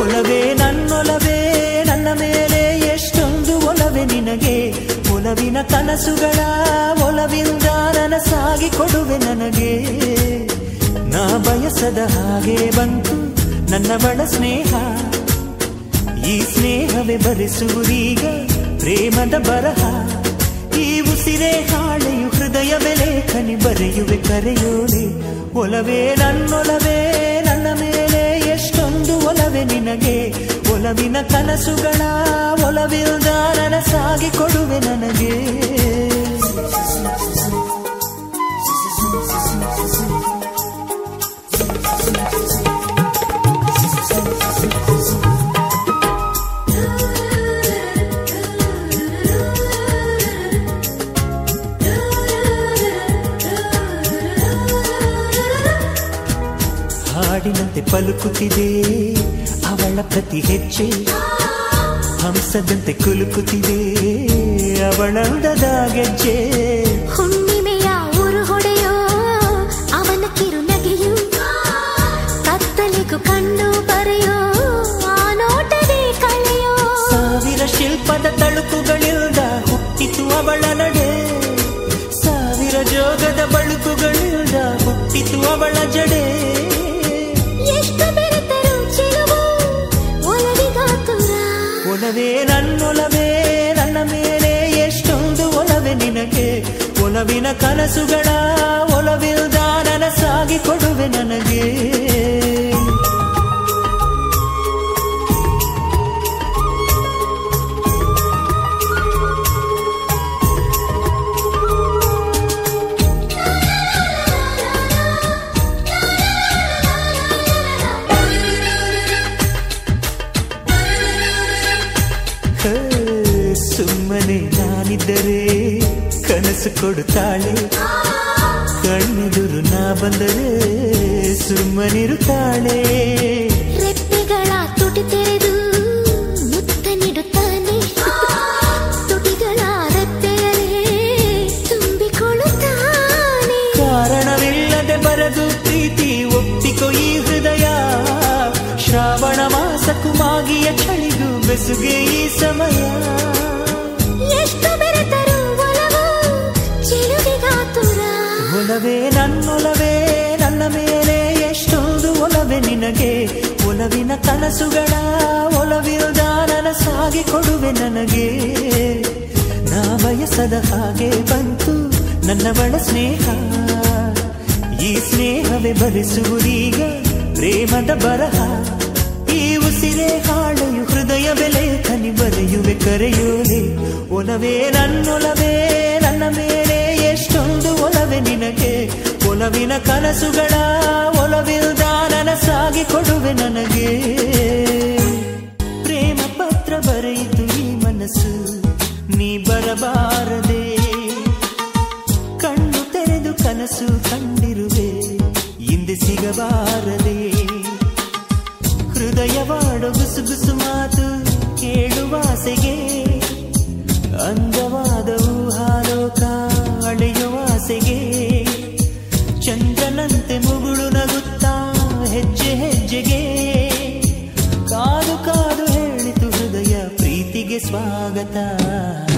ಒಲವೇ ನನ್ನೊಲವೇ ನನ್ನ ಮೇಲೆ ಎಷ್ಟೊಂದು ಒಲವೆ ನಿನಗೆ ಒಲವಿನ ಕನಸುಗಳ ಒಲವಿಂದ ನನಸಾಗಿ ಕೊಡುವೆ ನನಗೆ ನಾ ಬಯಸದ ಹಾಗೆ ಬಂತು ನನ್ನ ಬಳ ಸ್ನೇಹ ಈ ಸ್ನೇಹವೇ ಬರೆಸುವುದೀಗ ಪ್ರೇಮದ ಬರಹ ಈ ಉಸಿರೇ ಹಾಳೆಯು ಹೃದಯ ಲೇಖನಿ ಬರೆಯುವೆ ಕರೆಯೋಲೆ ಒಲವೇ ನನ್ನೊಲವೇ ನನ್ನ ಮೇಲೆ ಎಷ್ಟೊಂದು ಒಲವೆ ನಿನಗೆ ಒಲವಿನ ಕನಸುಗಳ ಒಲವಿಲ್ದ ನನಸಾಗಿ ಕೊಡುವೆ ನನಗೆ ಹಾಡಿನಂತೆ ಪಲುಕುತ್ತಿದೆ ಅವಳ ಪ್ರತಿ ಹೆಜ್ಜೆ ಹಂಸದಂತೆ ಕುಲುಕುತ್ತಿದೆ ಅವಳಂದದ ಗೆಜ್ಜೆ ಹುಣ್ಣಿಮೆಯ ಊರು ಹೊಡೆಯೋ ಅವನ ಕಿರುನಗೆಯು ಕತ್ತಲಿಗೂ ಕಣ್ಣು ಬರೆಯೋ ಆ ನೋಟವೇ ಕಳೆಯೋ ಸಾವಿರ ಶಿಲ್ಪದ ತಳುಕುಗಳಿಲ್ದ ಹುಟ್ಟಿತು ಅವಳ ನಡೆ ಸಾವಿರ ಜೋಗದ ಬಳುಕುಗಳಿಲ್ದ ಹುಟ್ಟಿತು ಅವಳ ಜಡೆ ಎಷ್ಟು ಬೆರೆತರು ಚೆಲುವು ಒಲವಿಗಾತುರ ಒಲವೇ ನನ್ನೊಲವೇ ನನ್ನ ಮೇಲೆ ಎಷ್ಟೊಂದು ಒಲವೆ ನಿನಗೆ ಒಲವಿನ ಕನಸುಗಳ ಒಲವಿಲ್ದ ನನಸಾಗಿ ಕೊಡುವೆ ನನಗೆ ಹೇ, ಸುಮ್ಮನೆ ನಾನಿದ್ದರೆ ಕನಸು ಕೊಡುತ್ತಾಳೆ ಕಣ್ಣೆದುರು ನಾ ಬಂದರೆ ಸುಮ್ಮನಿರುತ್ತಾಳೆ ರೆಪ್ಪೆಗಳ ತುಟಿ ತೆರೆದು ಮುತ್ತ ನೀಡುತ್ತಾನೆ ತುಟಿಗಳ ರೆಪ್ಪೆಯಲೇ ತುಂಬಿಕೊಳ್ಳುತ್ತಾನೆ ಕಾರಣವಿಲ್ಲದೆ ಬರದು ಪ್ರೀತಿ ಒಪ್ಪಿಕೊ ಈ ಹೃದಯ ಶ್ರಾವಣ ಮಾಸಕ್ಕೂ ಮಾಗಿಯ ಚಳಿಗೂ ಬೆಸುಗೆ ಈ ಸಮಯ ಎಷ್ಟು ಬೆರೆತರು ಒಲವು ಚೆಲುವಿಗಾತುರ ಒಲವೇ ನನ್ನೊಲವೇ ನನ್ನ ಮೇಲೆ ಎಷ್ಟೊಂದು ಒಲವೆ ನಿನಗೆ ಒಲವಿನ ಕನಸುಗಳ ಒಲವಿಲ್ದ ನನಸಾಗಿ ಕೊಡುವೆ ನನಗೆ ನಾ ಬಯಸದ ಹಾಗೆ ಬಂತು ನನ್ನ ಬಳ ಸ್ನೇಹ ಈ ಸ್ನೇಹವೇ ಬರೆಸುವುದೀಗ ಪ್ರೇಮದ ಬರಹ ಈ ಉಸಿರೇ ಹಾಳೆಯು ಹೃದಯ ಲೇಖನಿ ಬರೆಯುವೆ ಕರೆಯೋಲೆ ಒಲವೇ ನನ್ನೊಲವೇ ನನ್ನ ಮೇಲೆ ಎಷ್ಟೊಂದು ಒಲವೆ ನಿನಗೆ ಒಲವಿನ ಕನಸುಗಳ ಒಲವಿಲ್ದ ನನಸಾಗಿ ಕೊಡುವೆ ನನಗೆ ಪ್ರೇಮ ಪತ್ರ ಬರೆಯಿತು ಈ ಮನಸ್ಸು ನೀ ಬರಬಾರದೆ ಕಣ್ಣು ತೆರೆದು ಕನಸು ಕಂಡಿರುವೆ ಹಿಂದೆ ಸಿಗಬಾರದೆ ಹೃದಯವಾಡೋ ಗುಸುಗುಸು ಮಾತು ಕೇಳುವಾಸೆಗೆ ಅಂದವಾದ ಊಹಾಲೋಕ ಅಳೆಯುವ ಆಸೆಗೆ ಚಂದ್ರನಂತೆ ಮುಗುಳು ನಗುತ್ತಾ ಹೆಜ್ಜೆ ಹೆಜ್ಜೆಗೆ ಕಾದು ಕಾದು ಹೇಳಿತು ಹೃದಯ ಪ್ರೀತಿಗೆ ಸ್ವಾಗತ